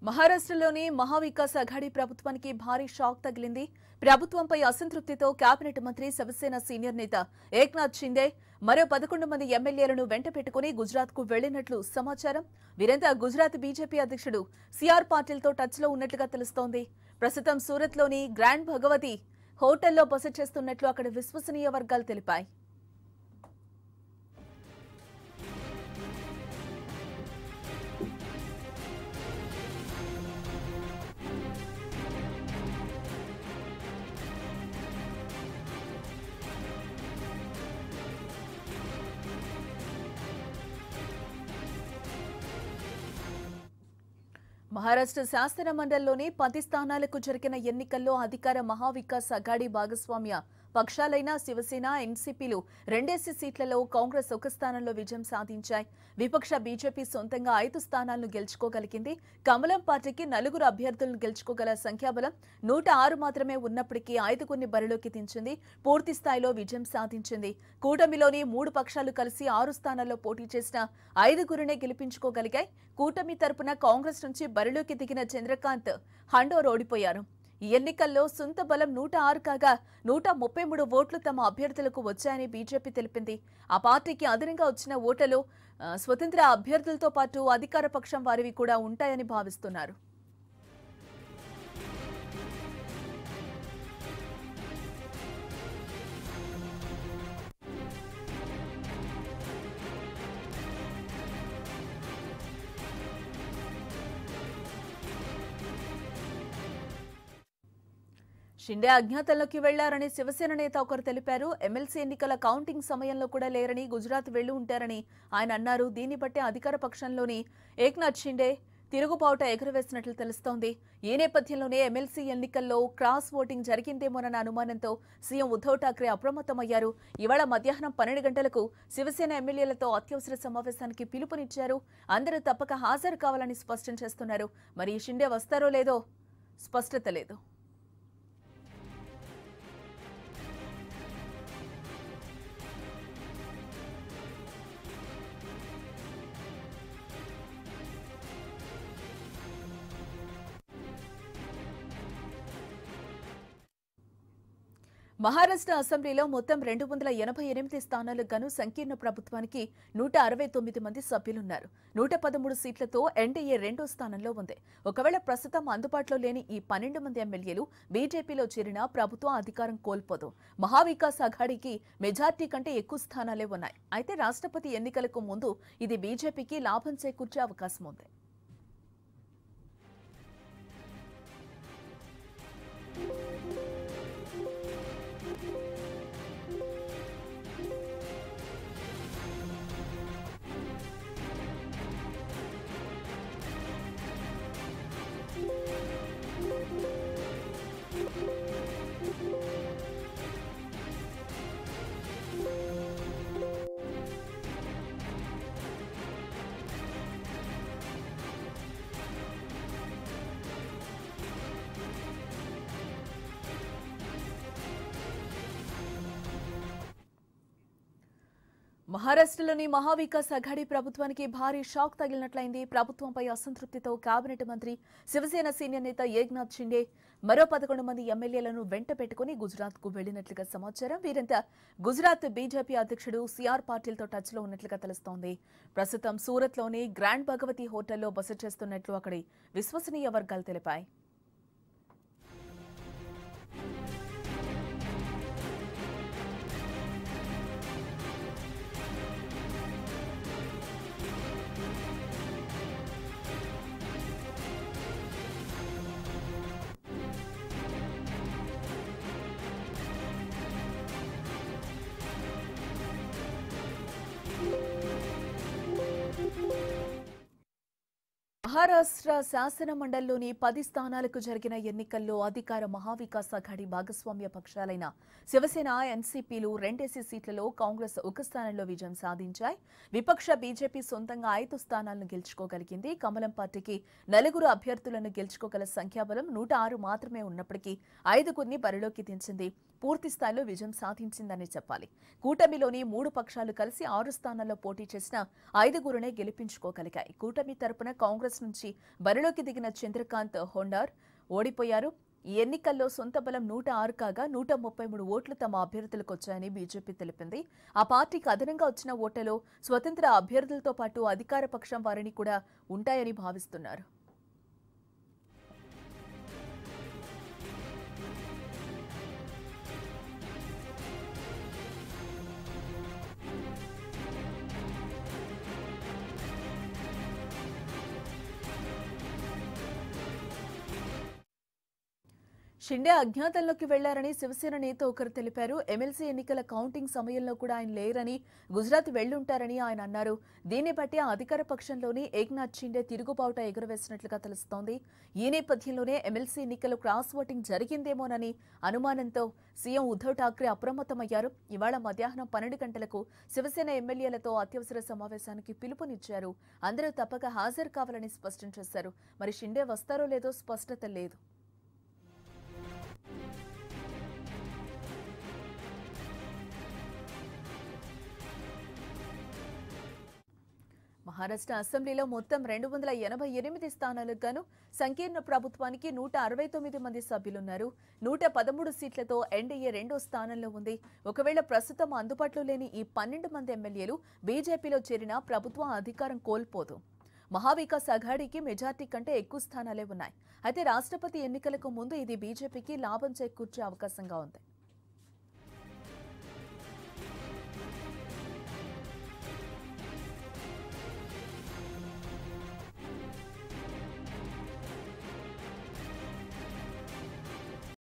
మహారాష్ట్రలోని మహావికాస్ అఘాడీ ప్రభుత్వానికి భారీ షాక్ తగిలింది ప్రభుత్వంపై అసంతృప్తితో కేబినెట్ మంత్రి శివసేన సీనియర్ నేత ఏక్నాథ్ షిండే మరో పదకొండు మంది ఎమ్మెల్యేలను వెంట పెట్టుకుని గుజరాత్ కు వెళ్లినట్లు సమాచారం వీరంతా గుజరాత్ బీజేపీ అధ్యక్షుడు సిఆర్ పాటిల్తో టచ్ లో ఉన్నట్లుగా తెలుస్తోంది ప్రస్తుతం సూరత్ లోని గ్రాండ్ భగవతి హోటల్లో బస చేస్తున్నట్లు అక్కడ విశ్వసనీయ వర్గాలు తెలిపాయి మహారాష్ట్ర శాసన మండలిలోని పది స్థానాలకు జరిగిన ఎన్నికల్లో అధికార మహావికాస్ అఘాడీ భాగస్వామ్య పక్షాలైన శివసేన ఎన్సీపీలు రెండేసి సీట్లలో కాంగ్రెస్ ఒక స్థానంలో విజయం సాధించాయి విపక్ష బీజేపీ సొంతంగా ఐదు స్థానాలను గెలుచుకోగలిగింది కమలం పార్టీకి నలుగురు అభ్యర్థులను గెలుచుకోగల సంఖ్యాబలం నూట ఆరు మాత్రమే ఉన్నప్పటికీ ఐదుగురిని బరిలోకి దించింది పూర్తి స్థాయిలో విజయం సాధించింది కూటమిలోని మూడు పక్షాలు కలిసి ఆరు స్థానాల్లో పోటీ చేసిన ఐదుగురినే గెలిపించుకోగలిగాయి కూటమి తరపున కాంగ్రెస్ నుంచి బరిలోకి దిగిన చంద్రకాంత్ హండోర్ ఓడిపోయారు ఈ ఎన్నికల్లో సొంత బలం నూట ఆరు కాగా నూట ముప్పై మూడు ఓట్లు తమ అభ్యర్థులకు వచ్చాయని బీజేపీ తెలిపింది ఆ పార్టీకి అదనంగా వచ్చిన ఓట్లలో ఆ, స్వతంత్ర అభ్యర్థులతో పాటు అధికార పక్షం వారివి కూడా ఉంటాయని భావిస్తున్నారు షిండే అజ్ఞాతంలోకి వెళ్లారని శివసేన నేత ఒకరు తెలిపారు ఎమ్మెల్సీ ఎన్నికల కౌంటింగ్ సమయంలో కూడా లేరని గుజరాత్ వెళ్లి ఉంటారని ఆయన అన్నారు దీన్ని బట్టి అధికార పక్షంలోని ఏక్నాథ్ షిండే తిరుగుబావుట ఎగురవేసినట్లు తెలుస్తోంది ఈ నేపథ్యంలోనే ఎమ్మెల్సీ ఎన్నికల్లో క్రాస్ ఓటింగ్ జరిగిందేమోనన్న అనుమానంతో సీఎం ఉద్ధవ్ ఠాక్రే అప్రమత్తమయ్యారు ఇవాళ మధ్యాహ్నం పన్నెండు గంటలకు శివసేన ఎమ్మెల్యేలతో అత్యవసర సమావేశానికి పిలుపునిచ్చారు అందరూ తప్పక హాజరు కావాలని స్పష్టం చేస్తున్నారు మరి ఈ షిండే వస్తారో లేదో స్పష్టత లేదు మహారాష్ట్ర అసెంబ్లీలో మొత్తం రెండు వందల ఎనభై ఎనిమిది స్థానాలకు గాను సంకీర్ణ ప్రభుత్వానికి నూట అరవై తొమ్మిది మంది సభ్యులున్నారు నూట పదమూడు సీట్లతో ఎన్డీఏ రెండో స్థానంలో ఉంది ఒకవేళ ప్రస్తుతం అందుబాటులో లేని ఈ పన్నెండు మంది ఎమ్మెల్యేలు బీజేపీలో చేరినా ప్రభుత్వం అధికారం కోల్పోదు మహావికాస్ అఘాడీకి మెజార్టీ కంటే ఎక్కువ స్థానాలే ఉన్నాయి అయితే రాష్ట్రపతి ఎన్నికలకు ముందు ఇది బీజేపీకి లాభం చేకూర్చే అవకాశం ఉంది మహారాష్ట్రలోని మహావికాస్ అఘాడీ ప్రభుత్వానికి భారీ షాక్ తగిలినట్లయింది ప్రభుత్వంపై అసంతృప్తితో కేబినెట్ మంత్రి శివసేన సీనియర్ నేత ఏక్నాథ్ షిండే మరో పదకొండు మంది ఎమ్మెల్యేలను వెంట పెట్టుకుని గుజరాత్ కు వెళ్లినట్లుగా సమాచారం వీరంతా గుజరాత్ బీజేపీ అధ్యక్షుడు సిఆర్ పాటిల్తో టచ్ లో ఉన్నట్లుగా తెలుస్తోంది ప్రస్తుతం సూరత్ లోని గ్రాండ్ భగవతి హోటల్లో బస చేస్తున్నట్లు అక్కడి విశ్వసనీయ వర్గాలు తెలిపాయి మహారాష్ట్ర శాసన మండలిలోని పది స్థానాలకు జరిగిన ఎన్నికల్లో అధికార మహావికాస్ అఘాడీ భాగస్వామ్య పక్షాలైన శివసేన ఎన్సీపీలు రెండేసి సీట్లలో కాంగ్రెస్ ఒక స్థానంలో విజయం సాధించాయి విపక్ష బీజేపీ సొంతంగా ఐదు స్థానాలను గెలుచుకోగలిగింది కమలం పార్టీకి నలుగురు అభ్యర్థులను గెలుచుకోగల సంఖ్యాబలం నూట ఆరు మాత్రమే ఉన్నప్పటికీ ఐదుగురిని బరిలోకి దించింది పూర్తి స్థాయిలో విజయం సాధించిందని చెప్పాలి కూటమిలోని మూడు పక్షాలు కలిసి ఆరు స్థానాల్లో పోటీ చేసిన ఐదుగురునే గెలిపించుకోగలిగాయి కూటమి తరపున కాంగ్రెస్ నుంచి బరిలోకి దిగిన చంద్రకాంత్ హోండార్ ఓడిపోయారు ఈ ఎన్నికల్లో సొంత బలం నూట ఆరు కాగా నూట ముప్పై మూడు ఓట్లు తమ అభ్యర్థులకు వచ్చాయని బీజేపీ తెలిపింది ఆ పార్టీకి అదనంగా వచ్చిన ఓట్లలో స్వతంత్ర అభ్యర్థులతో పాటు అధికార పక్షం వారిని కూడా ఉంటాయని భావిస్తున్నారు షిండే అజ్ఞాతంలోకి వెళ్లారని శివసేన నేత ఒకరు తెలిపారు ఎమ్మెల్సీ ఎన్నికల కౌంటింగ్ సమయంలో కూడా ఆయన లేరని గుజరాత్ వెళ్లుంటారని ఆయన అన్నారు దీన్ని బట్టి ఆ అధికార పక్షంలోని ఏక్నాథ్ షిండే తిరుగుబావుట ఎగురవేసినట్లుగా తెలుస్తోంది ఈ నేపథ్యంలోనే ఎమ్మెల్సీ ఎన్నికలు క్రాస్ ఓటింగ్ జరిగిందేమోనని అనుమానంతో సీఎం ఉద్దవ్ ఠాక్రే అప్రమత్తమయ్యారు ఇవాళ మధ్యాహ్నం పన్నెండు గంటలకు శివసేన ఎమ్మెల్యేలతో అత్యవసర సమావేశానికి పిలుపునిచ్చారు అందరూ తప్పక హాజరు కావాలని స్పష్టం చేశారు మరి షిండే వస్తారో లేదో స్పష్టత లేదు మహారాష్ట్ర అసెంబ్లీలో మొత్తం రెండు వందల ఎనభై ఎనిమిది స్థానాలకు గాను సంకీర్ణ ప్రభుత్వానికి నూట అరవై తొమ్మిది మంది సభ్యులున్నారు నూట పదమూడు సీట్లతో ఎన్డీఏ రెండో స్థానంలో ఉంది ఒకవేళ ప్రస్తుతం అందుబాటులో లేని ఈ పన్నెండు మంది ఎమ్మెల్యేలు బీజేపీలో చేరినా ప్రభుత్వం అధికారం కోల్పోదు మహావికాస్ అఘాడీకి మెజార్టీ కంటే ఎక్కువ స్థానాలే ఉన్నాయి అయితే రాష్ట్రపతి ఎన్నికలకు ముందు ఇది బీజేపీకి లాభం చేకూర్చే అవకాశంగా ఉంది